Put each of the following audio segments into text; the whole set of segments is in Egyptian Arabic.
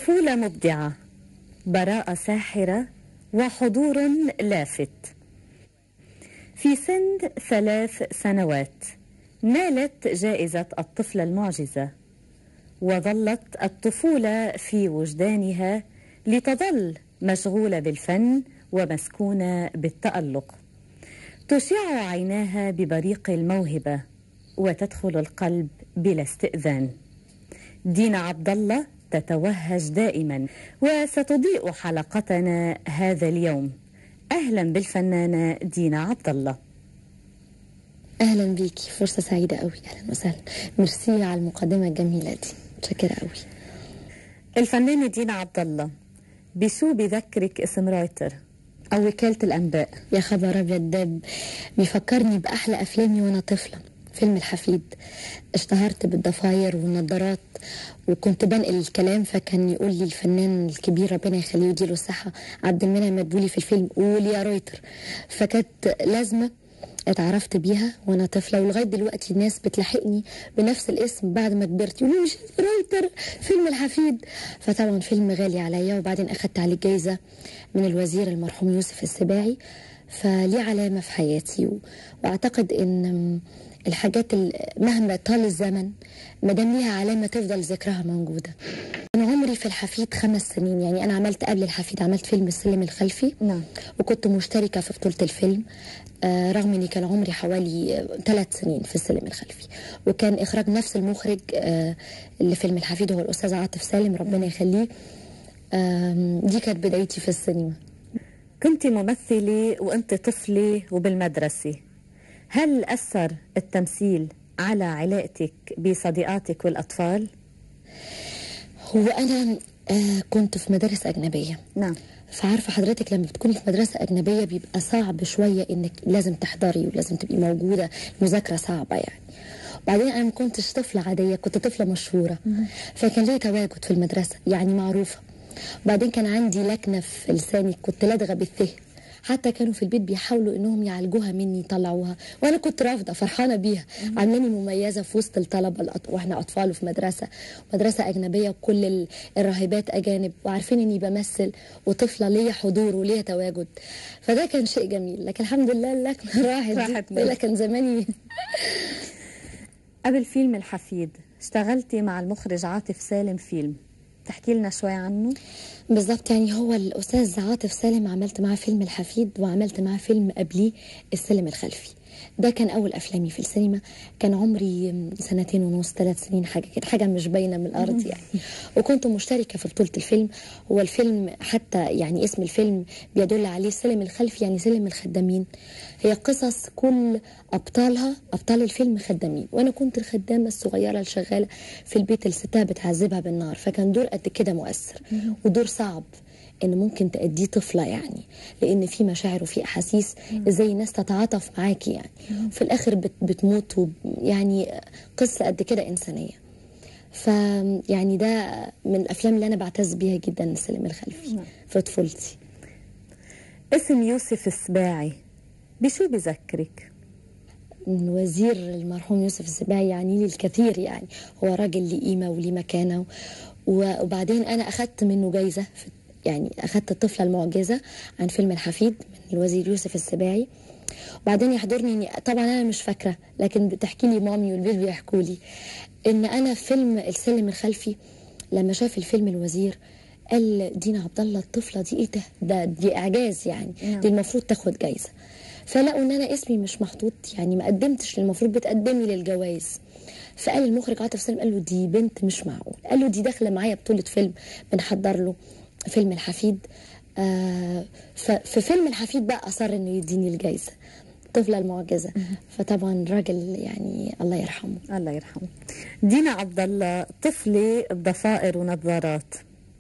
طفولة مبدعة براءة ساحرة وحضور لافت في سن ثلاث سنوات نالت جائزة الطفلة المعجزة وظلت الطفولة في وجدانها لتظل مشغولة بالفن ومسكونة بالتألق تشع عيناها ببريق الموهبة وتدخل القلب بلا استئذان دينا عبد الله تتوهج دائما وستضيء حلقتنا هذا اليوم اهلا بالفنانه دينا عبد الله اهلا بيكي فرصه سعيده قوي اهلا وسهلا ميرسي على المقدمه الجميله دي متشكره قوي الفنانه دينا عبد الله بشو بذكرك اسم رايتر او وكاله الانباء يا خبر ابيض ده بيفكرني باحلى افلامي وانا طفله فيلم الحفيد اشتهرت بالضفاير والنظارات وكنت بنقل الكلام فكان يقول لي الفنان الكبير ربنا يخليه ويديله الصحه عبد المنعم مدبولي في الفيلم قول يا رويتر فكانت لازمه اتعرفت بيها وانا طفله ولغايه دلوقتي الناس بتلاحقني بنفس الاسم بعد ما كبرت يقولوا مش رويتر فيلم الحفيد فطبعا فيلم غالي عليا وبعدين اخدت عليه جايزه من الوزير المرحوم يوسف السباعي فليه علامه في حياتي واعتقد ان الحاجات مهما طال الزمن ما دام ليها علامه تفضل ذكرها موجوده انا عمري في الحفيد خمس سنين يعني انا عملت قبل الحفيد عملت فيلم السلم الخلفي نعم وكنت مشتركه في بطوله الفيلم آه رغم اني كان عمري حوالي ثلاث سنين في السلم الخلفي وكان اخراج نفس المخرج آه اللي فيلم الحفيد هو الاستاذ عاطف سالم ربنا يخليه آه دي كانت بدايتي في السينما كنت ممثله وانت طفله وبالمدرسه هل اثر التمثيل على علاقتك بصديقاتك والاطفال هو انا آه كنت في مدارس اجنبيه نعم فعارفه حضرتك لما بتكوني في مدرسه اجنبيه بيبقى صعب شويه انك لازم تحضري ولازم تبقي موجوده المذاكره صعبه يعني وبعدين انا ما كنتش طفله عاديه كنت طفله مشهوره فكان لي تواجد في المدرسه يعني معروفه وبعدين كان عندي لكنه في لساني كنت لدغه بالثه حتى كانوا في البيت بيحاولوا انهم يعالجوها مني يطلعوها وانا كنت رافضه فرحانه بيها عاملاني مميزه في وسط الطلبه الأط... واحنا اطفال في مدرسه مدرسه اجنبيه وكل الراهبات اجانب وعارفين اني بمثل وطفله ليا حضور وليا تواجد فده كان شيء جميل لكن الحمد لله اللكنه راحت راحت لكن زماني قبل فيلم الحفيد اشتغلتي مع المخرج عاطف سالم فيلم تحكي لنا شوي عنه بالظبط يعني هو الاستاذ عاطف سالم عملت معاه فيلم الحفيد وعملت معاه فيلم قبليه السلم الخلفي ده كان اول افلامي في السينما كان عمري سنتين ونص ثلاث سنين حاجه كده حاجه مش باينه من الارض يعني وكنت مشتركه في بطوله الفيلم هو الفيلم حتى يعني اسم الفيلم بيدل عليه السلم الخلفي يعني سلم الخدامين هي قصص كل ابطالها ابطال الفيلم خدامين وانا كنت الخدامه الصغيره الشغاله في البيت اللي ستها بتعذبها بالنار فكان دور قد كده مؤثر ودور صعب ان ممكن تأديه طفله يعني لان في مشاعر وفي احاسيس ازاي الناس تتعاطف معاكي يعني في الاخر بت بتموت يعني قصه قد كده انسانيه ف يعني ده من الافلام اللي انا بعتز بيها جدا السلم الخلفي في طفولتي اسم يوسف السباعي بشو بذكرك؟ الوزير المرحوم يوسف السباعي يعني لي الكثير يعني هو راجل ليه قيمه وليه مكانه وبعدين انا اخذت منه جايزه في يعني اخذت الطفله المعجزه عن فيلم الحفيد من الوزير يوسف السباعي وبعدين يحضرني إني طبعا انا مش فاكره لكن بتحكي لي مامي والبيت بيحكوا لي ان انا في فيلم السلم الخلفي لما شاف الفيلم الوزير قال دينا عبد الله الطفله دي ايه ده ده دي اعجاز يعني دي المفروض تاخد جايزه فلقوا ان انا اسمي مش محطوط يعني ما قدمتش المفروض بتقدمي للجوائز فقال المخرج عاطف سالم قال له دي بنت مش معقول قال له دي داخله معايا بطوله فيلم بنحضر له فيلم الحفيد آه ففي فيلم الحفيد بقى اصر انه يديني الجايزه الطفله المعجزه فطبعا راجل يعني الله يرحمه الله يرحمه دينا عبد الله طفله بضفائر ونظارات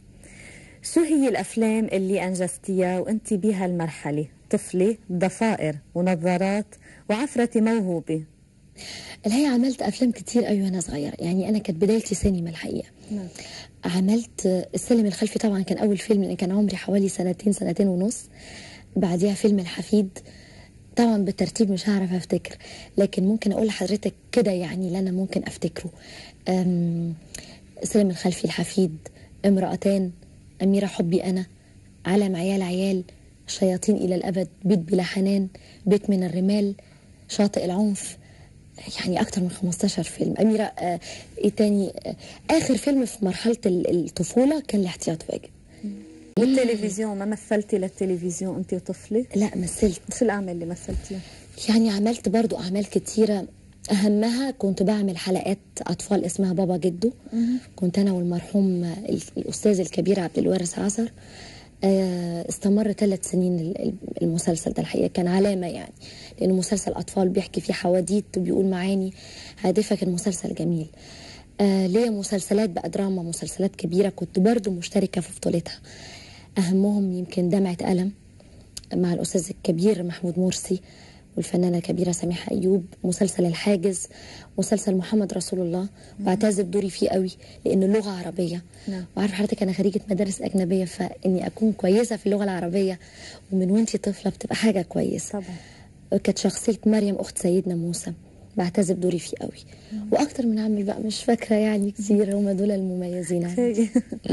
شو هي الافلام اللي انجزتيها وانت بهالمرحله طفله ضفائر ونظارات وعفره موهوبه الحقيقه عملت افلام كتير قوي وانا صغيره يعني انا كانت بدايتي سينما الحقيقه نعم. عملت السلم الخلفي طبعا كان اول فيلم لان كان عمري حوالي سنتين سنتين ونص بعديها فيلم الحفيد طبعا بالترتيب مش هعرف افتكر لكن ممكن اقول لحضرتك كده يعني اللي انا ممكن افتكره السلم الخلفي الحفيد امرأتان أميرة حبي أنا عالم عيال عيال شياطين إلى الأبد بيت بلا حنان بيت من الرمال شاطئ العنف يعني أكتر من 15 فيلم أميرة آه إيه تاني آه آخر فيلم في مرحلة ال- الطفولة كان الاحتياط واجب والتلفزيون ما مثلتي للتلفزيون انت وطفله لا مثلت شو الاعمال اللي مثلتيها يعني عملت برضو أعمال كتيرة أهمها كنت بعمل حلقات أطفال اسمها بابا جدو كنت أنا والمرحوم ال- الأستاذ الكبير عبد الوارث عصر آه، استمر ثلاث سنين ال- ال- المسلسل ده الحقيقة كان علامة يعني لأنه مسلسل أطفال بيحكي فيه حواديت وبيقول معاني هادفة كان مسلسل جميل آه ليا مسلسلات بقى دراما مسلسلات كبيرة كنت برضو مشتركة في بطولتها أهمهم يمكن دمعة ألم مع الأستاذ الكبير محمود مرسي والفنانة الكبيرة سميحة أيوب مسلسل الحاجز مسلسل محمد رسول الله بعتز بدوري فيه قوي لأنه لغة عربية نعم. وعارف حضرتك أنا خريجة مدارس أجنبية فإني أكون كويسة في اللغة العربية ومن وأنتي طفلة بتبقى حاجة كويسة طبعا كانت شخصية مريم أخت سيدنا موسى بعتز بدوري فيه قوي وأكتر من عمل بقى مش فاكرة يعني كتير هم دول المميزين عندي.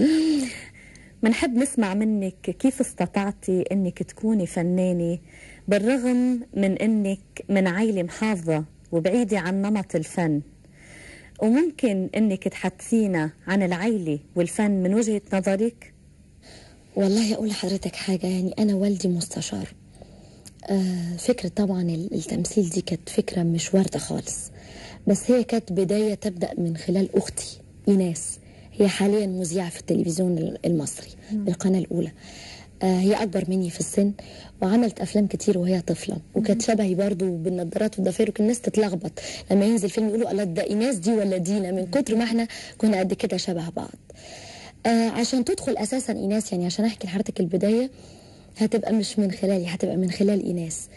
منحب نسمع منك كيف استطعتي انك تكوني فنانة بالرغم من انك من عائلة محافظة وبعيدة عن نمط الفن وممكن انك تحدثينا عن العائلة والفن من وجهة نظرك والله أقول لحضرتك حاجة يعني أنا والدي مستشار آه فكرة طبعا ال- التمثيل دي كانت فكرة مش واردة خالص بس هي كانت بداية تبدأ من خلال أختي إيناس هي حاليا مذيعة في التلفزيون ال- المصري القناة الأولى آه هي أكبر مني في السن وعملت أفلام كتير وهي طفلة وكانت شبهي برضو بالنضارات والضفير وكان الناس تتلخبط لما ينزل فيلم يقولوا الله ده إيناس دي ولا دينا من كتر ما احنا كنا قد كده شبه بعض آه عشان تدخل اساسا ايناس يعني عشان احكي لحضرتك البدايه هتبقى مش من خلالي هتبقى من خلال ايناس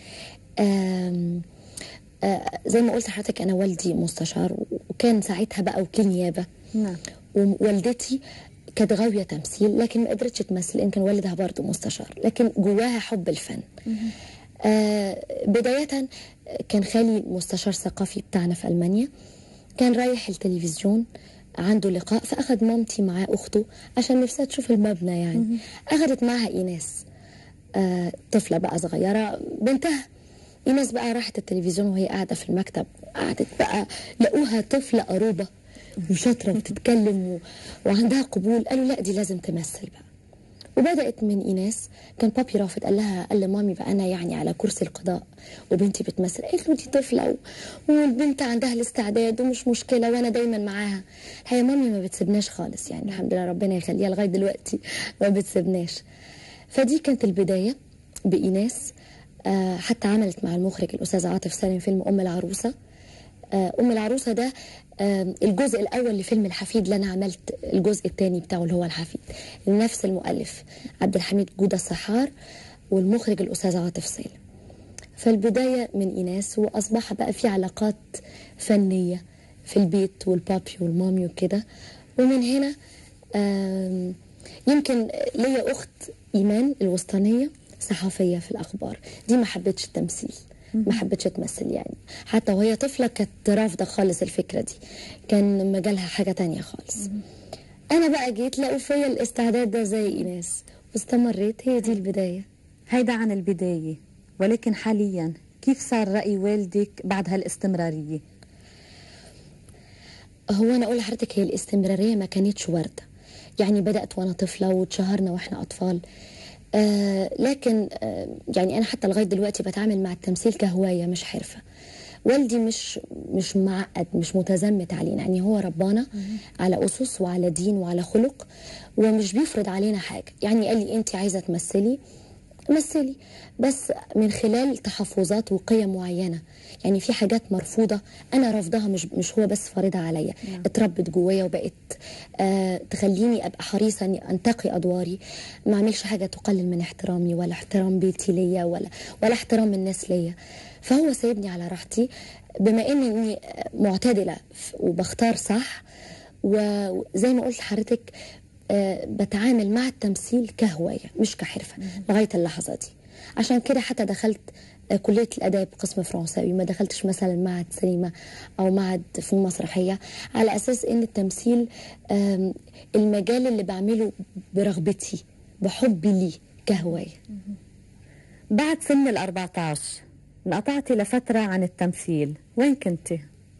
آم آه زي ما قلت لحضرتك انا والدي مستشار وكان ساعتها بقى وكيل نيابه نعم ووالدتي كانت غاوية تمثيل لكن ما قدرتش تمثل لأن كان والدها برضه مستشار لكن جواها حب الفن آه بداية كان خالي مستشار ثقافي بتاعنا في ألمانيا كان رايح التلفزيون عنده لقاء فأخذ مامتي معاه أخته عشان نفسها تشوف المبنى يعني أخذت معها إيناس آه طفلة بقى صغيرة بنتها إيناس بقى راحت التلفزيون وهي قاعدة في المكتب قعدت بقى لقوها طفلة قروبة وشاطرة وتتكلم و... وعندها قبول قالوا لا دي لازم تمثل بقى وبدأت من إيناس كان بابي رافض قال لها قال لمامي بقى أنا يعني على كرسي القضاء وبنتي بتمثل قالت له دي طفلة و... والبنت عندها الاستعداد ومش مشكلة وأنا دايما معاها الحقيقة مامي ما بتسيبناش خالص يعني الحمد لله ربنا يخليها لغاية دلوقتي ما بتسيبناش فدي كانت البداية بإيناس آه حتى عملت مع المخرج الأستاذ عاطف سالم فيلم أم العروسة آه أم العروسة ده آه الجزء الأول لفيلم الحفيد اللي أنا عملت الجزء الثاني بتاعه اللي هو الحفيد نفس المؤلف عبد الحميد جودة السحار والمخرج الأستاذ عاطف سالم فالبداية من إيناس وأصبح بقى في علاقات فنية في البيت والبابي والمامي وكده ومن هنا آم، يمكن ليا أخت إيمان الوسطانية صحفية في الأخبار دي ما حبتش التمثيل ما حبتش تمثل يعني حتى وهي طفلة كانت رافضة خالص الفكرة دي كان مجالها حاجة تانية خالص أنا بقى جيت لقوا فيا الاستعداد ده زي إيناس واستمريت هي دي البداية هيدا عن البداية ولكن حاليا كيف صار رأي والدك بعد هالاستمرارية هو انا اقول لحضرتك هي الاستمراريه ما كانتش وارده يعني بدات وانا طفله واتشهرنا واحنا اطفال آه لكن آه يعني انا حتى لغايه دلوقتي بتعامل مع التمثيل كهوايه مش حرفه والدي مش مش معقد مش متزمت علينا يعني هو ربانا على اسس وعلى دين وعلى خلق ومش بيفرض علينا حاجه يعني قال لي انت عايزه تمثلي مثلي بس من خلال تحفظات وقيم معينه يعني في حاجات مرفوضه انا رافضاها مش مش هو بس فارضها عليا نعم. اتربت جوايا وبقت آه تخليني ابقى حريصه اني انتقي ادواري ما اعملش حاجه تقلل من احترامي ولا احترام بيتي ليا ولا ولا احترام الناس ليا فهو سايبني على راحتي بما اني معتدله ف- وبختار صح وزي ما قلت لحضرتك آه، بتعامل مع التمثيل كهوايه مش كحرفه لغايه اللحظه دي عشان كده حتى دخلت آه، كلية الآداب قسم فرنساوي ما دخلتش مثلا معهد سينما أو معهد فنون مسرحية على أساس إن التمثيل آم، المجال اللي بعمله برغبتي بحبي ليه كهواية بعد سن ال 14 انقطعتي لفترة عن التمثيل وين كنتي؟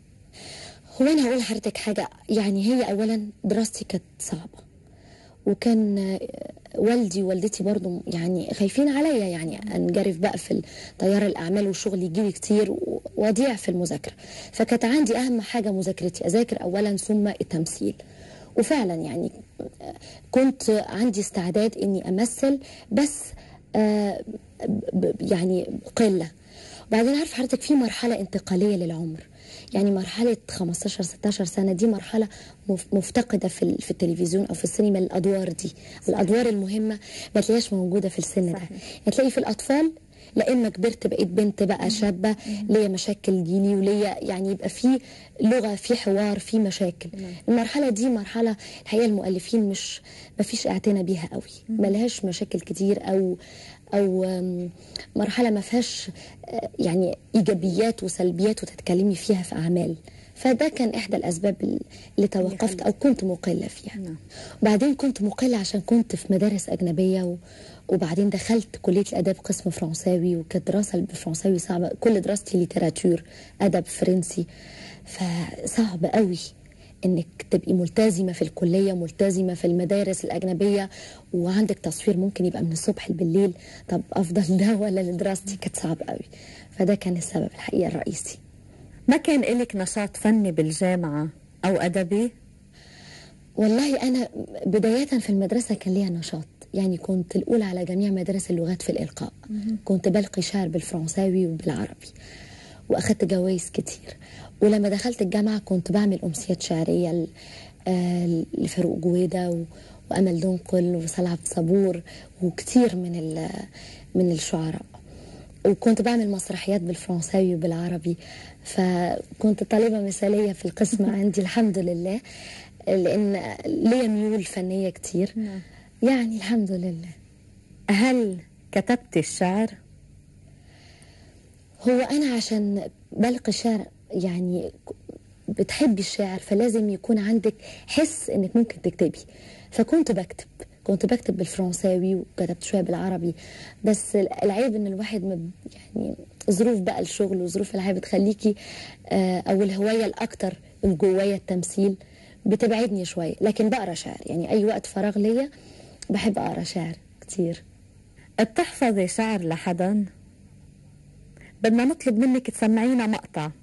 هو انا هقول لحضرتك حاجه يعني هي اولا دراستي كانت صعبه وكان آه، والدي ووالدتي برضو يعني خايفين عليا يعني انجرف بقى في تيار الاعمال والشغل يجيلي كتير و- واضيع في المذاكره فكانت عندي اهم حاجه مذاكرتي اذاكر اولا ثم التمثيل وفعلا يعني آه، كنت عندي استعداد اني امثل بس آه، ب- ب- يعني قله وبعدين عارف حضرتك في مرحله انتقاليه للعمر يعني مرحلة 15 16 سنة دي مرحلة مف- مفتقدة في ال- في التلفزيون أو في السينما الأدوار دي الأدوار المهمة ما تلاقيهاش موجودة في السن ده صحيح. يعني تلاقي في الأطفال لا إما كبرت بقيت بنت بقى شابة ليا مشاكل جيني وليا يعني يبقى في لغة في حوار في مشاكل المرحلة دي مرحلة الحقيقة المؤلفين مش ما فيش اعتنى بيها قوي ملهاش مشاكل كتير أو او أم، مرحله ما فيهاش آه، يعني ايجابيات وسلبيات وتتكلمي فيها في اعمال فده كان احدى الاسباب ال- اللي توقفت او كنت مقله فيها نعم. وبعدين كنت مقله عشان كنت في مدارس اجنبيه و... وبعدين دخلت كليه الاداب قسم فرنساوي وكانت دراسه بالفرنساوي صعبه كل دراستي ليتراتور ادب فرنسي فصعب قوي انك تبقي ملتزمه في الكليه ملتزمه في المدارس الاجنبيه وعندك تصوير ممكن يبقى من الصبح بالليل طب افضل ده ولا دراستي كانت صعبه قوي فده كان السبب الحقيقه الرئيسي ما كان إلك نشاط فني بالجامعة أو أدبي؟ والله انا بدايه في المدرسه كان ليا نشاط يعني كنت الاولى على جميع مدارس اللغات في الالقاء كنت بلقي شعر بالفرنساوي وبالعربي واخدت جوائز كتير ولما دخلت الجامعه كنت بعمل امسيات شعريه ل- آه، لفاروق جويده و- وامل دنقل وصلاح عبد صبور وكتير من ال- من الشعراء وكنت بعمل مسرحيات بالفرنساوي وبالعربي فكنت طالبة مثالية في القسم عندي الحمد لله لأن ليا ميول فنية كتير يعني الحمد لله هل كتبتي الشعر؟ هو أنا عشان بلقي شعر يعني بتحبي الشعر فلازم يكون عندك حس انك ممكن تكتبي فكنت بكتب كنت بكتب بالفرنساوي وكتبت شويه بالعربي بس العيب ان الواحد مب يعني ظروف بقى الشغل وظروف الحياه بتخليكي آه، او الهوايه الاكتر الجوايه التمثيل بتبعدني شويه لكن بقرا شعر يعني اي وقت فراغ ليا بحب اقرا شعر كتير بتحفظي شعر لحدا؟ بدنا نطلب منك تسمعينا مقطع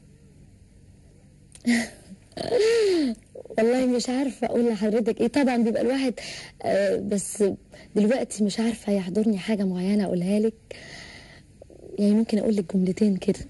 والله مش عارفة أقول لحضرتك إيه طبعا بيبقى الواحد آه بس دلوقتي مش عارفة يحضرني حاجة معينة أقولها لك يعني ممكن أقول لك جملتين كده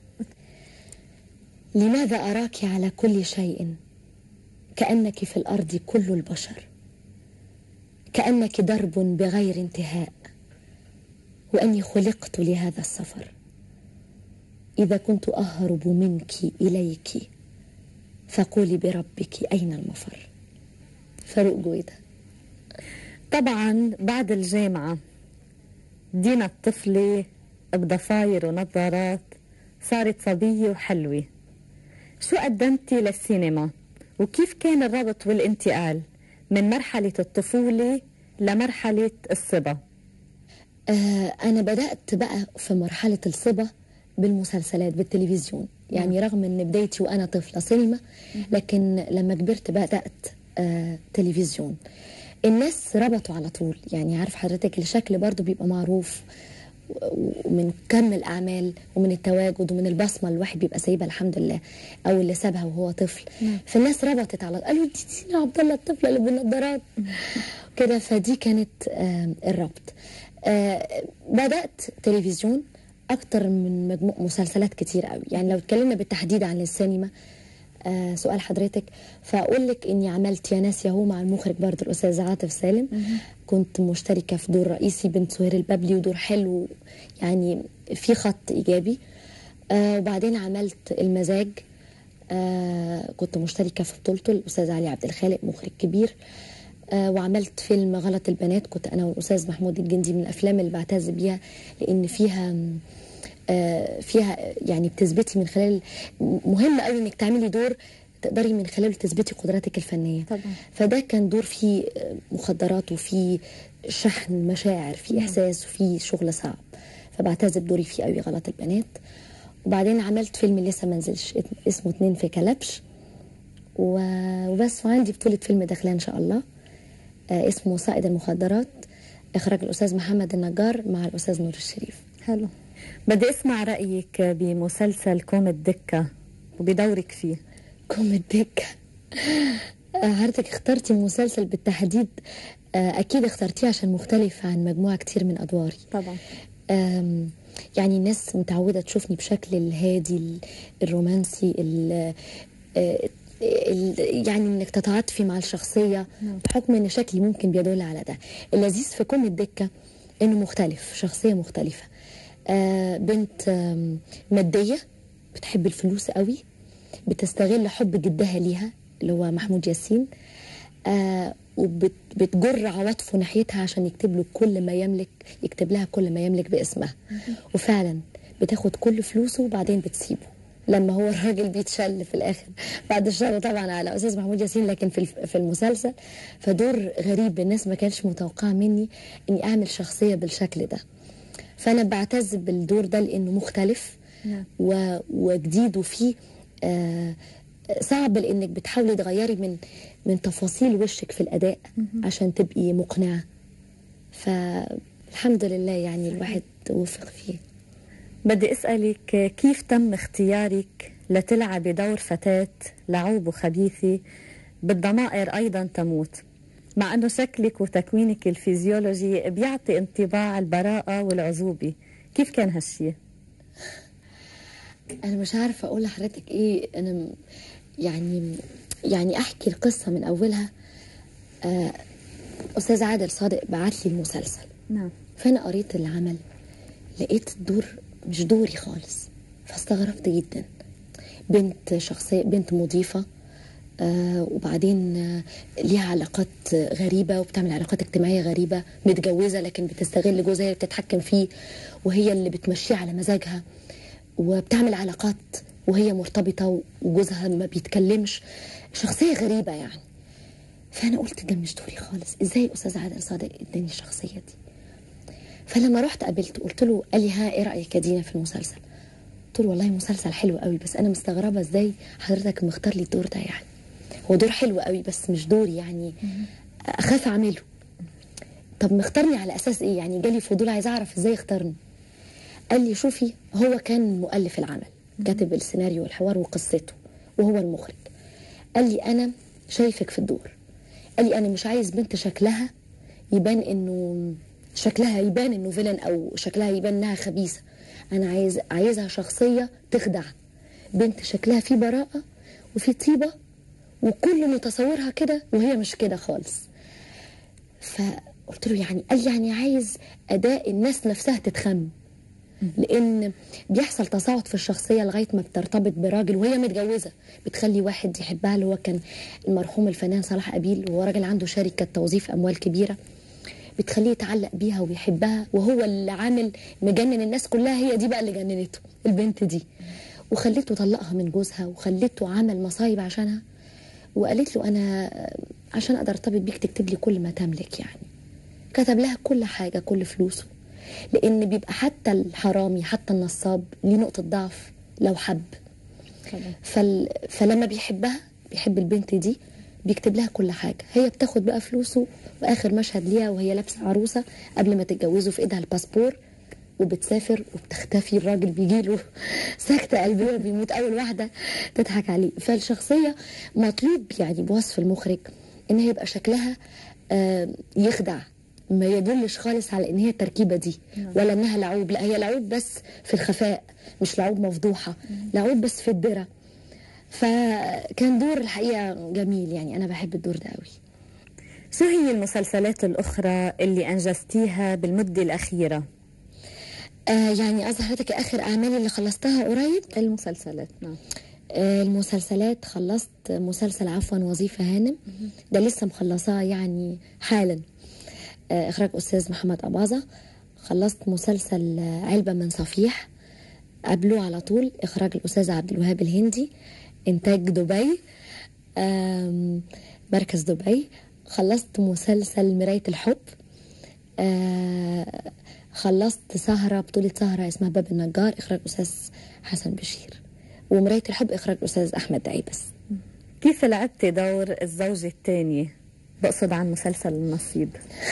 لماذا أراك على كل شيء كأنك في الأرض كل البشر كأنك درب بغير انتهاء وأني خلقت لهذا السفر إذا كنت أهرب منك إليك فقولي بربك أين المفر فاروق جويدة طبعا بعد الجامعة دينا الطفلة بضفاير ونظارات صارت صبية وحلوة شو قدمتي للسينما وكيف كان الربط والانتقال من مرحلة الطفولة لمرحلة الصبا آه أنا بدأت بقى في مرحلة الصبا بالمسلسلات بالتلفزيون يعني رغم ان بدايتي وانا طفله سينما لكن لما كبرت بدات آه تلفزيون الناس ربطوا على طول يعني عارف حضرتك الشكل برضو بيبقى معروف و- ومن كم الاعمال ومن التواجد ومن البصمه اللي الواحد بيبقى سايبها الحمد لله او اللي سابها وهو طفل فالناس ربطت على قالوا دي دينا عبد الله الطفله اللي بالنضارات كده فدي كانت آه الربط آه بدات تلفزيون اكتر من مجموع مسلسلات كتير قوي يعني لو اتكلمنا بالتحديد عن السينما آه سؤال حضرتك فاقول لك اني عملت يا ناس ياهو مع المخرج برضه الاستاذ عاطف سالم كنت مشتركه في دور رئيسي بنت سهير البابلي ودور حلو يعني في خط ايجابي آه وبعدين عملت المزاج آه كنت مشتركه في بطولته الاستاذ علي عبد الخالق مخرج كبير آه وعملت فيلم غلط البنات كنت انا والاستاذ محمود الجندي من الافلام اللي بعتز بيها لان فيها آه فيها يعني بتثبتي من خلال مهم قوي انك تعملي دور تقدري من خلاله تثبتي قدراتك الفنيه طبعا. فده كان دور فيه مخدرات وفيه شحن مشاعر فيه احساس وفيه شغل صعب فبعتز بدوري فيه قوي غلط البنات وبعدين عملت فيلم لسه ما نزلش اسمه اتنين في كلبش وبس وعندي بطولة فيلم داخلها إن شاء الله آه اسمه صائد المخدرات إخراج الأستاذ محمد النجار مع الأستاذ نور الشريف حلو بدي أسمع رأيك بمسلسل كوم الدكة وبدورك فيه كوم الدكة عارفك اخترتي مسلسل بالتحديد آه أكيد اخترتيه عشان مختلف عن مجموعة كتير من أدواري طبعا يعني الناس متعودة تشوفني بشكل الهادي الرومانسي يعني انك تتعاطفي مع الشخصيه بحكم ان شكلي ممكن بيدل على ده اللذيذ في كوم الدكه انه مختلف شخصيه مختلفه آه بنت آه ماديه بتحب الفلوس قوي بتستغل حب جدها ليها اللي هو محمود ياسين آه وبتجر عواطفه ناحيتها عشان يكتب له كل ما يملك يكتب لها كل ما يملك باسمها وفعلا بتاخد كل فلوسه وبعدين بتسيبه لما هو الراجل بيتشل في الاخر بعد الشر طبعا على استاذ محمود ياسين لكن في في المسلسل فدور غريب الناس ما كانش متوقعه مني اني اعمل شخصيه بالشكل ده فانا بعتز بالدور ده لانه مختلف و... وجديد وفيه آه صعب لانك بتحاولي تغيري من من تفاصيل وشك في الاداء عشان تبقي مقنعه فالحمد لله يعني الواحد وفق فيه بدي اسالك كيف تم اختيارك لتلعبي دور فتاه لعوب وخبيثه بالضمائر ايضا تموت مع انه شكلك وتكوينك الفيزيولوجي بيعطي انطباع البراءه والعزوبه كيف كان هالشيء انا مش عارفه اقول لحضرتك ايه انا يعني يعني احكي القصه من اولها آه استاذ عادل صادق بعت لي المسلسل نعم فانا قريت العمل لقيت الدور مش دوري خالص فاستغربت جدا بنت شخصيه بنت مضيفه آه وبعدين آه ليها علاقات غريبه وبتعمل علاقات اجتماعيه غريبه متجوزه لكن بتستغل جوزها اللي بتتحكم فيه وهي اللي بتمشيه على مزاجها وبتعمل علاقات وهي مرتبطه وجوزها ما بيتكلمش شخصيه غريبه يعني فانا قلت ده مش دوري خالص ازاي الاستاذ عادل صادق اداني الشخصيه دي فلما رحت قابلته قلت له قال لي ها ايه رايك يا دينا في المسلسل قلت له والله مسلسل حلو قوي بس انا مستغربه ازاي حضرتك مختار لي الدور ده يعني هو دور حلو قوي بس مش دوري يعني اخاف اعمله طب مختارني على اساس ايه يعني جالي فضول عايز اعرف ازاي اختارني قال لي شوفي هو كان مؤلف العمل كاتب السيناريو والحوار وقصته وهو المخرج قال لي انا شايفك في الدور قال لي انا مش عايز بنت شكلها يبان انه شكلها يبان انه فيلن او شكلها يبان انها خبيثه انا عايز عايزها شخصيه تخدع بنت شكلها فيه براءه وفي طيبه وكل متصورها كده وهي مش كده خالص فقلت له يعني قال يعني عايز اداء الناس نفسها تتخم لان بيحصل تصاعد في الشخصيه لغايه ما بترتبط براجل وهي متجوزه بتخلي واحد يحبها اللي هو كان المرحوم الفنان صلاح قبيل وهو راجل عنده شركه توظيف اموال كبيره بتخليه يتعلق بيها ويحبها وهو اللي عامل مجنن الناس كلها هي دي بقى اللي جننته البنت دي وخليته طلقها من جوزها وخليته عمل مصايب عشانها وقالت له انا عشان اقدر ارتبط بيك تكتب لي كل ما تملك يعني كتب لها كل حاجه كل فلوسه لان بيبقى حتى الحرامي حتى النصاب ليه نقطه ضعف لو حب فل... فلما بيحبها بيحب البنت دي بيكتب لها كل حاجه هي بتاخد بقى فلوسه واخر مشهد ليها وهي لابسه عروسه قبل ما تتجوزوا في ايدها الباسبور وبتسافر وبتختفي الراجل بيجي له سكتة قلبية بيموت أول واحدة تضحك عليه فالشخصية مطلوب يعني بوصف المخرج إن هي يبقى شكلها آه يخدع ما يدلش خالص على ان هي التركيبه دي ولا انها لعوب لا هي لعوب بس في الخفاء مش لعوب مفضوحه لعوب بس في الدره فكان دور الحقيقه جميل يعني انا بحب الدور ده قوي شو هي المسلسلات الاخرى اللي انجزتيها بالمده الاخيره آه يعني قصدي حضرتك اخر اعمالي اللي خلصتها قريب المسلسلات نعم آه، المسلسلات خلصت مسلسل عفوا وظيفة هانم ده لسه مخلصاه يعني حالا آه، إخراج أستاذ محمد أباظة خلصت مسلسل آه، علبة من صفيح قبله على طول إخراج الأستاذ عبد الوهاب الهندي إنتاج دبي آم، مركز دبي خلصت مسلسل مراية الحب آه، خلصت سهرة بطولة سهرة اسمها باب النجار إخراج أستاذ حسن بشير ومراية الحب إخراج أستاذ أحمد دعيبس كيف لعبتي دور الزوجة الثانية بقصد عن مسلسل النصيب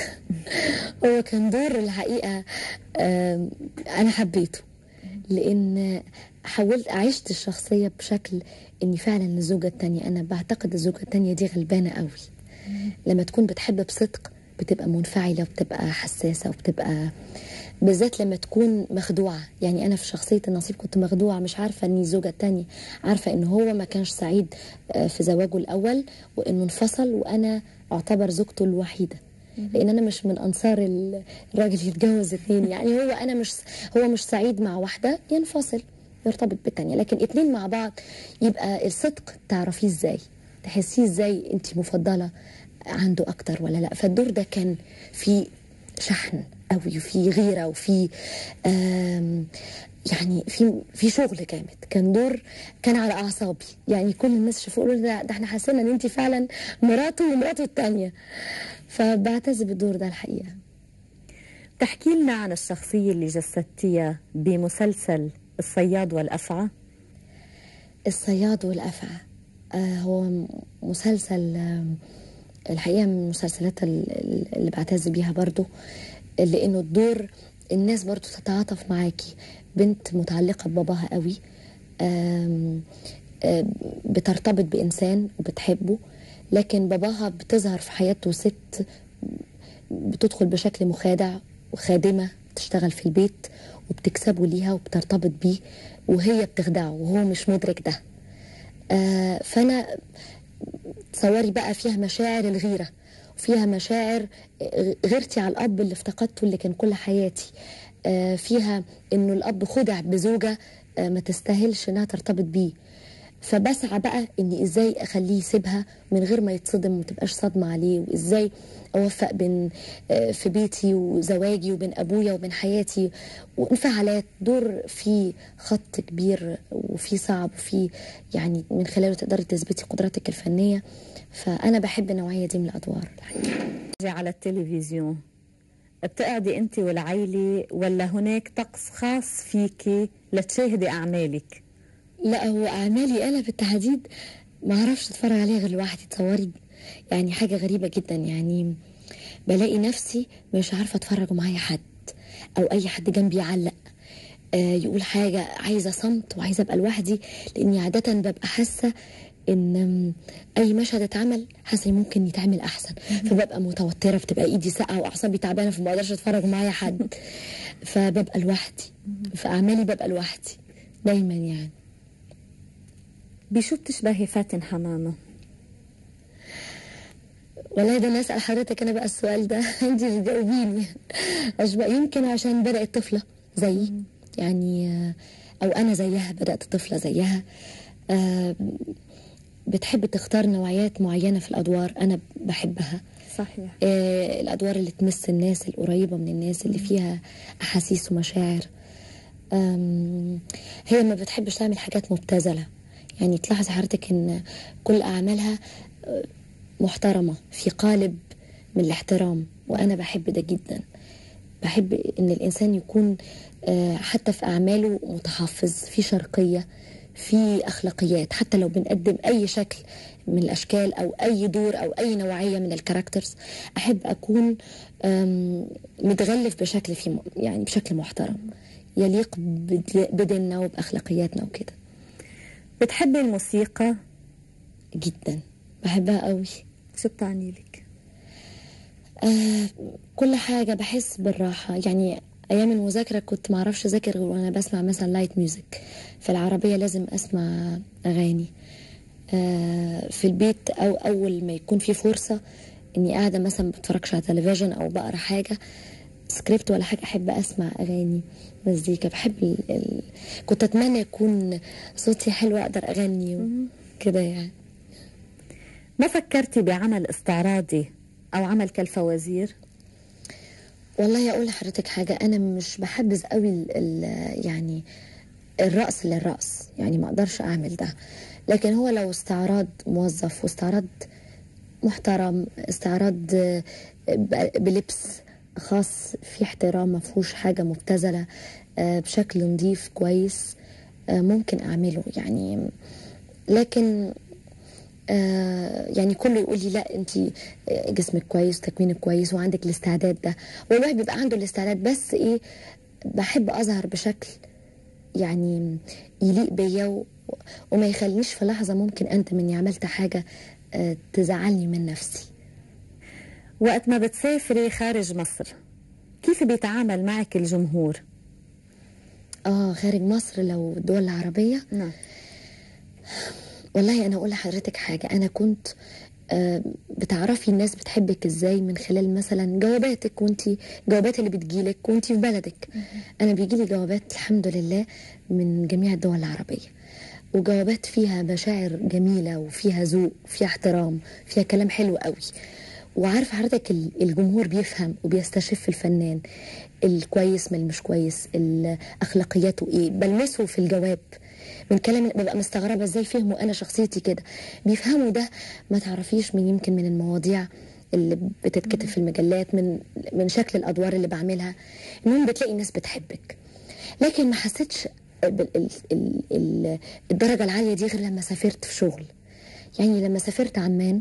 هو كان دور الحقيقة آم، أنا حبيته لأن حاولت عشت الشخصية بشكل إني فعلا الزوجة التانية أنا بعتقد الزوجة التانية دي غلبانة قوي لما تكون بتحب بصدق بتبقى منفعلة وبتبقى حساسة وبتبقى بالذات لما تكون مخدوعة يعني أنا في شخصية النصيب كنت مخدوعة مش عارفة إني الزوجة التانية عارفة إن هو ما كانش سعيد آه، في زواجه الأول وإنه انفصل وأنا أعتبر زوجته الوحيدة لان انا مش من انصار ال- الراجل يتجوز اتنين يعني هو انا مش هو مش سعيد مع واحده ينفصل يرتبط بالتانية لكن اتنين مع بعض يبقى الصدق تعرفيه ازاي تحسيه ازاي انت مفضله عنده اكتر ولا لا فالدور ده كان فيه شحن قوي وفي غيره وفي آم، يعني في في شغل جامد كان دور كان على اعصابي يعني كل الناس شافوا يقولوا ده, ده احنا حسينا ان انت فعلا مراته ومراته الثانيه فبعتز بالدور ده الحقيقه تحكي لنا عن الشخصية اللي جسدتيها بمسلسل الصياد والأفعى الصياد والأفعى آه هو م- مسلسل آه الحقيقة من المسلسلات ال- ال- اللي بعتز بيها برضو لأنه الدور الناس برضو تتعاطف معاكي بنت متعلقة بباباها قوي آم، آم، بترتبط بإنسان وبتحبه لكن باباها بتظهر في حياته ست بتدخل بشكل مخادع وخادمة بتشتغل في البيت وبتكسبه ليها وبترتبط بيه وهي بتخدعه وهو مش مدرك ده آه فأنا تصوري بقى فيها مشاعر الغيرة وفيها مشاعر غيرتي على الأب اللي افتقدته اللي كان كل حياتي آه فيها إنه الأب خدع بزوجة آه ما تستاهلش إنها ترتبط بيه فبسعى بقى اني ازاي اخليه يسيبها من غير ما يتصدم وما تبقاش صدمه عليه وازاي اوفق بين آه، في بيتي وزواجي وبين ابويا وبين حياتي وانفعالات دور فيه خط كبير وفيه صعب وفيه يعني من خلاله تقدري تثبتي قدراتك الفنيه فانا بحب النوعيه دي من الادوار الحقيقه على التلفزيون بتقعدي انت والعيلة ولا هناك طقس خاص فيكي لتشاهدي أعمالك لا هو اعمالي انا بالتحديد ما اعرفش اتفرج عليها غير لوحدي تصوري يعني حاجه غريبه جدا يعني بلاقي نفسي مش عارفه اتفرج معايا حد او اي حد جنبي يعلق آه يقول حاجه عايزه صمت وعايزه ابقى لوحدي لاني عاده ببقى حاسه ان اي مشهد اتعمل حاسه ممكن يتعمل احسن فببقى متوتره بتبقى ايدي ساقعه واعصابي تعبانه فما بقدرش اتفرج معايا حد فببقى لوحدي في اعمالي ببقى لوحدي دايما يعني بشو بتشبهي فاتن حمامة؟ والله ده انا اسال حضرتك انا بقى السؤال ده انت اللي تجاوبيني اشبه يمكن عشان بدات طفله زيي يعني آه، او انا زيها بدات طفله زيها آه، بتحب تختار نوعيات معينه في الادوار انا بحبها صحيح آه، الادوار اللي تمس الناس القريبه من الناس اللي فيها احاسيس ومشاعر آم، هي ما بتحبش تعمل حاجات مبتذله يعني تلاحظ حضرتك ان كل اعمالها آه، محترمه في قالب من الاحترام وانا بحب ده جدا بحب ان الانسان يكون آه، حتى في اعماله متحفظ في شرقيه في اخلاقيات حتى لو بنقدم اي شكل من الاشكال او اي دور او اي نوعيه من الكاركترز احب اكون آم، متغلف بشكل في يعني بشكل محترم يليق بدل- بديننا وباخلاقياتنا وكده بتحبي الموسيقى؟ جدا بحبها قوي شو بتعني لك؟ آه كل حاجة بحس بالراحة يعني أيام المذاكرة كنت معرفش أذاكر غير وأنا بسمع مثلا لايت ميوزك في العربية لازم أسمع أغاني آه في البيت أو أول ما يكون في فرصة إني قاعدة مثلا بتفرجش على تلفزيون أو بقرا حاجة سكريبت ولا حاجه احب اسمع اغاني مزيكا بحب ال... ال... كنت اتمنى يكون صوتي حلو اقدر اغني كده يعني ما فكرتي بعمل استعراضي او عمل كالفوازير والله اقول لحضرتك حاجه انا مش بحبذ قوي ال... ال... يعني الرقص للرقص يعني ما اقدرش اعمل ده لكن هو لو استعراض موظف واستعراض محترم استعراض آه، ب- بلبس خاص في احترام ما فيهوش حاجه مبتذله آه، بشكل نظيف كويس آه، ممكن اعمله يعني لكن آه يعني كله يقول لي لا انت جسمك كويس وتكوينك كويس وعندك الاستعداد ده والواحد بيبقى عنده الاستعداد بس ايه بحب اظهر بشكل يعني يليق بيا و- وما يخلينيش في لحظه ممكن اندم اني عملت حاجه آه تزعلني من نفسي وقت ما بتسافري خارج مصر كيف بيتعامل معك الجمهور اه خارج مصر لو الدول العربيه نعم والله انا اقول لحضرتك حاجه انا كنت آه، بتعرفي الناس بتحبك ازاي من خلال مثلا جواباتك وانتي جوابات اللي بتجيلك وانتي في بلدك انا بيجيلي جوابات الحمد لله من جميع الدول العربيه وجوابات فيها مشاعر جميله وفيها ذوق وفيها احترام فيها كلام حلو قوي وعارفه حضرتك ال- الجمهور بيفهم وبيستشف الفنان الكويس من المش كويس ال- اخلاقياته ايه بلمسه في الجواب من كلام ببقى مستغربه ازاي فهموا انا شخصيتي كده بيفهموا ده ما تعرفيش من يمكن من المواضيع اللي بتتكتب في المجلات من من شكل الادوار اللي بعملها المهم بتلاقي الناس بتحبك لكن ما حسيتش بال- ال- ال- ال- الدرجه العاليه دي غير لما سافرت في شغل يعني لما سافرت عمان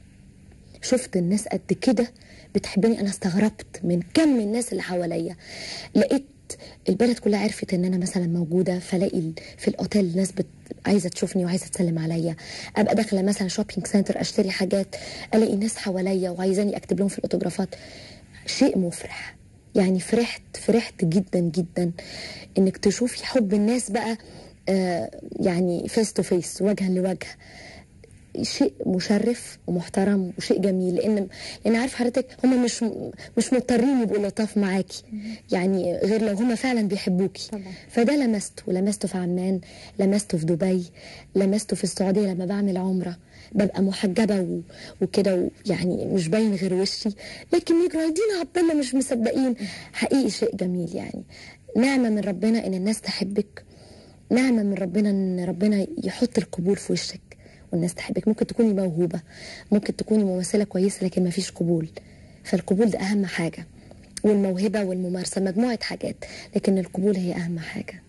شفت الناس قد كده بتحبني انا استغربت من كم الناس اللي حواليا لقيت البلد كلها عرفت ان انا مثلا موجوده فلاقي ال- في الاوتيل الناس بت... عايزه تشوفني وعايزه تسلم عليا ابقى داخله مثلا شوبينج سنتر اشتري حاجات الاقي ناس حواليا وعايزاني اكتب لهم في الاوتوجرافات شيء مفرح يعني فرحت فرحت جدا جدا انك تشوفي حب الناس بقى آه يعني فيس تو فيس وجها لوجه شيء مشرف ومحترم وشيء جميل لان لان عارف حضرتك هم مش مش مضطرين يبقوا لطاف معاكي يعني غير لو هم فعلا بيحبوكي طبعا. فده لمسته لمسته في عمان لمسته في دبي لمسته في السعوديه لما بعمل عمره ببقى محجبه و... وكده يعني مش باين غير وشي لكن يجروا دينا عبد الله مش مصدقين حقيقي شيء جميل يعني نعمه من ربنا ان الناس تحبك نعمة من ربنا ان ربنا يحط القبول في وشك والناس تحبك ممكن تكوني موهوبة ممكن تكوني ممثلة كويسة لكن ما فيش قبول فالقبول ده أهم حاجة والموهبة والممارسة مجموعة حاجات لكن القبول هي أهم حاجة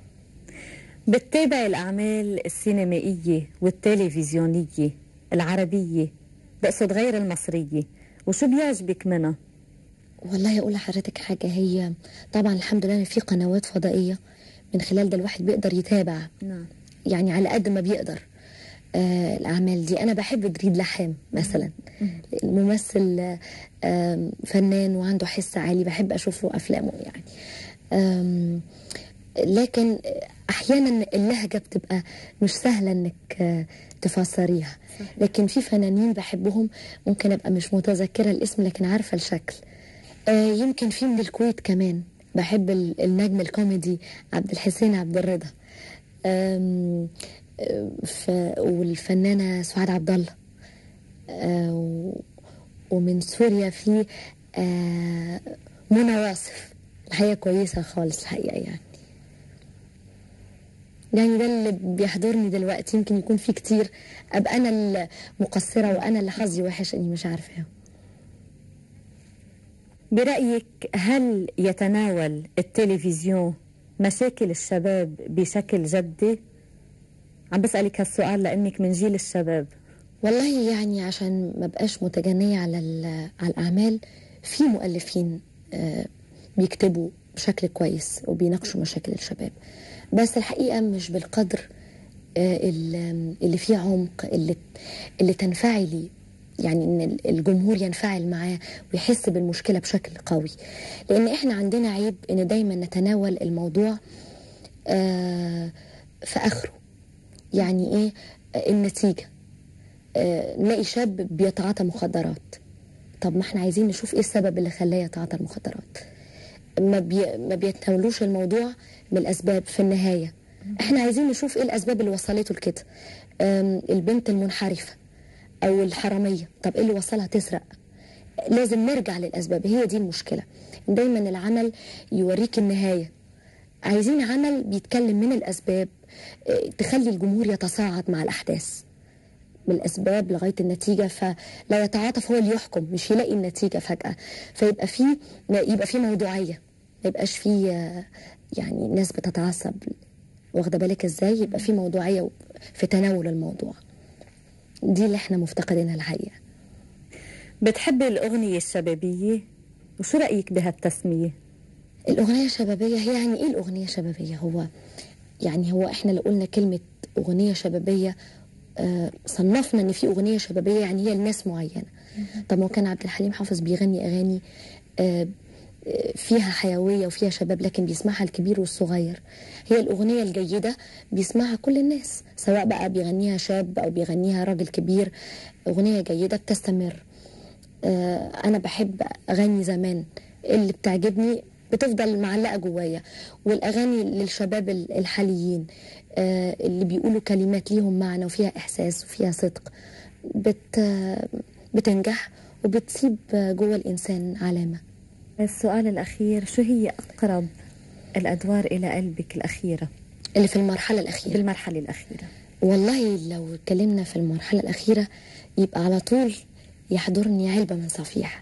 بتتابع الأعمال السينمائية والتلفزيونية العربية بقصد غير المصرية وشو بيعجبك منها؟ والله أقول لحضرتك حاجة هي طبعا الحمد لله إن في قنوات فضائية من خلال ده الواحد بيقدر يتابع نعم يعني على قد ما بيقدر آه الأعمال دي أنا بحب جريد لحام مثلا الممثل آه، آم، فنان وعنده حس عالي بحب أشوفه أفلامه يعني آم، لكن أحيانا اللهجة بتبقى مش سهلة إنك آه، تفسريها لكن في فنانين بحبهم ممكن أبقى مش متذكرة الاسم لكن عارفة الشكل آه، يمكن في من الكويت كمان بحب ال- النجم الكوميدي عبد الحسين عبد الرضا آم، آه، ف... والفنانة سعاد عبد الله آه، و- ومن سوريا في آه، منى واصف الحقيقة كويسة خالص الحقيقة يعني يعني ده اللي بيحضرني دلوقتي يمكن يكون في كتير ابقى انا المقصره وانا اللي حظي وحش اني مش عارفاهم برأيك هل يتناول التلفزيون مشاكل الشباب بشكل جدي؟ عم بسألك هالسؤال لأنك من جيل الشباب والله يعني عشان ما بقاش متجنية على ال- على الأعمال في مؤلفين آه، بيكتبوا بشكل كويس وبيناقشوا مشاكل الشباب بس الحقيقة مش بالقدر آه، ال- اللي فيه عمق اللي اللي تنفعلي يعني ان ال- الجمهور ينفعل معاه ويحس بالمشكلة بشكل قوي لأن احنا عندنا عيب ان دايما نتناول الموضوع آه، في آخره يعني ايه آه، النتيجة آه، نلاقي شاب بيتعاطى مخدرات طب ما احنا عايزين نشوف ايه السبب اللي خلاه يتعاطى المخدرات ما, بي ما بيتناولوش الموضوع من الاسباب في النهايه احنا عايزين نشوف ايه الاسباب اللي وصلته لكده أم، البنت المنحرفه او الحراميه طب ايه اللي وصلها تسرق لازم نرجع للاسباب هي دي المشكله دايما العمل يوريك النهايه عايزين عمل بيتكلم من الاسباب اه، تخلي الجمهور يتصاعد مع الاحداث من الاسباب لغايه النتيجه فلا يتعاطف هو اللي يحكم مش يلاقي النتيجه فجاه فيبقى في يبقى في موضوعيه ما يبقاش في آه، يعني ناس بتتعصب واخده بالك ازاي يبقى في موضوعيه في تناول الموضوع دي اللي احنا مفتقدينها الحقيقه بتحبي الأغنية الشبابية وشو رأيك بهالتسمية؟ الأغنية شبابية هي يعني إيه الأغنية شبابية هو يعني هو إحنا لو قلنا كلمة أغنية شبابية آه صنفنا إن في أغنية شبابية يعني هي لناس معينة طب ما هو كان عبد الحليم حافظ بيغني أغاني آه آه، فيها حيوية وفيها شباب لكن بيسمعها الكبير والصغير هي الأغنية الجيدة بيسمعها كل الناس سواء بقى بيغنيها شاب أو بيغنيها راجل كبير أغنية جيدة بتستمر آه، انا بحب اغاني زمان اللي بتعجبني بتفضل معلقه جوايا والاغاني للشباب ال- الحاليين آه، اللي بيقولوا كلمات ليهم معنى وفيها احساس وفيها صدق بت آه، بتنجح وبتسيب آه، جوه الانسان علامه السؤال الأخير شو هي أقرب الأدوار إلى قلبك الأخيرة اللي في المرحله الاخيره بالمرحلة الأخيرة والله لو اتكلمنا في المرحلة الأخيرة يبقى على طول يحضرني علبة من صفيح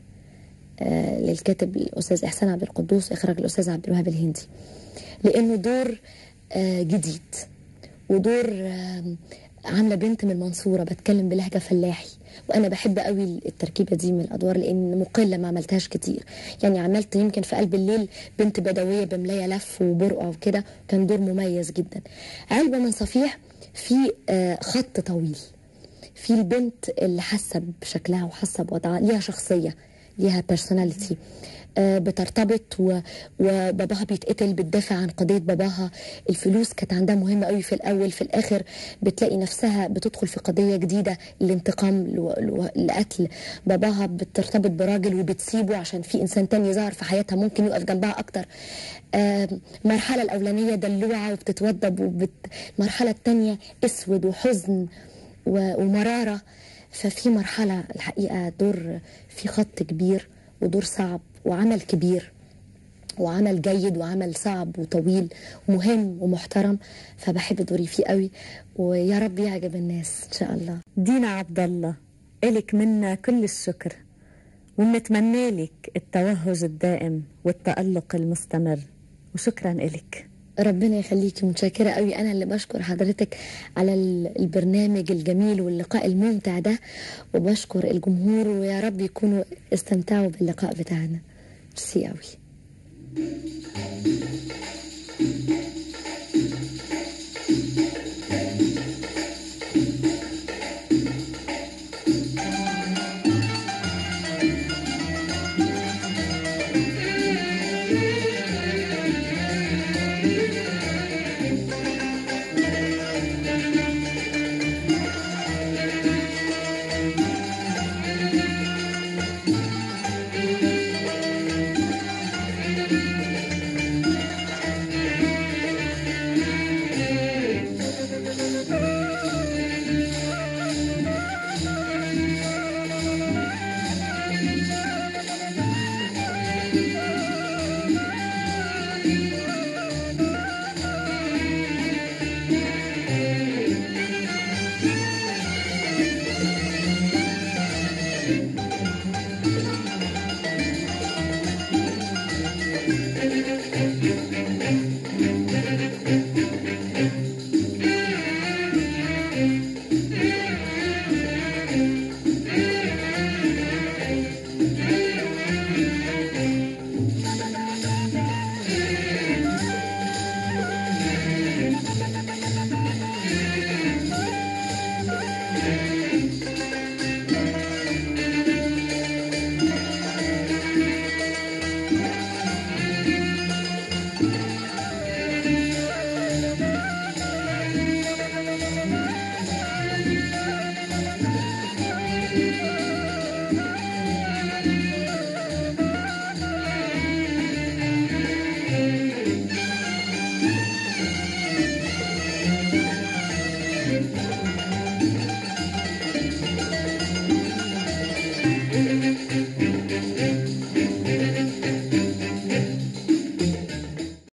آه للكاتب الأستاذ إحسان عبد القدوس إخراج الأستاذ عبد الوهاب الهندي لأنه دور آه جديد ودور آه عاملة بنت من المنصورة بتكلم بلهجة فلاحي وأنا بحب قوي التركيبة دي من الأدوار لأن مقلة ما عملتهاش كتير يعني عملت يمكن في قلب الليل بنت بدوية بملاية لف وبرقع وكده كان دور مميز جدا علبة من صفيح في آه خط طويل في البنت اللي حاسه بشكلها وحاسه بوضعها ليها شخصيه ليها بيرسوناليتي بترتبط و... وباباها بيتقتل بتدافع عن قضيه باباها الفلوس كانت عندها مهمه قوي في الاول في الاخر بتلاقي نفسها بتدخل في قضيه جديده الانتقام لو... لو... لقتل باباها بترتبط براجل وبتسيبه عشان في انسان تاني ظهر في حياتها ممكن يقف جنبها اكتر آه، المرحله الاولانيه دلوعه وبتتوضب وبت... المرحله الثانيه اسود وحزن و- ومرارة ففي مرحلة الحقيقة دور في خط كبير ودور صعب وعمل كبير وعمل جيد وعمل صعب وطويل ومهم ومحترم فبحب دوري فيه قوي ويا رب يعجب الناس ان شاء الله دينا عبد الله إلك منا كل الشكر وبنتمنى لك التوهج الدائم والتألق المستمر وشكرا إلك ربنا يخليكي متشكرة قوي أنا اللي بشكر حضرتك على ال- البرنامج الجميل واللقاء الممتع ده وبشكر الجمهور ويا رب يكونوا استمتعوا باللقاء بتاعنا ميرسي قوي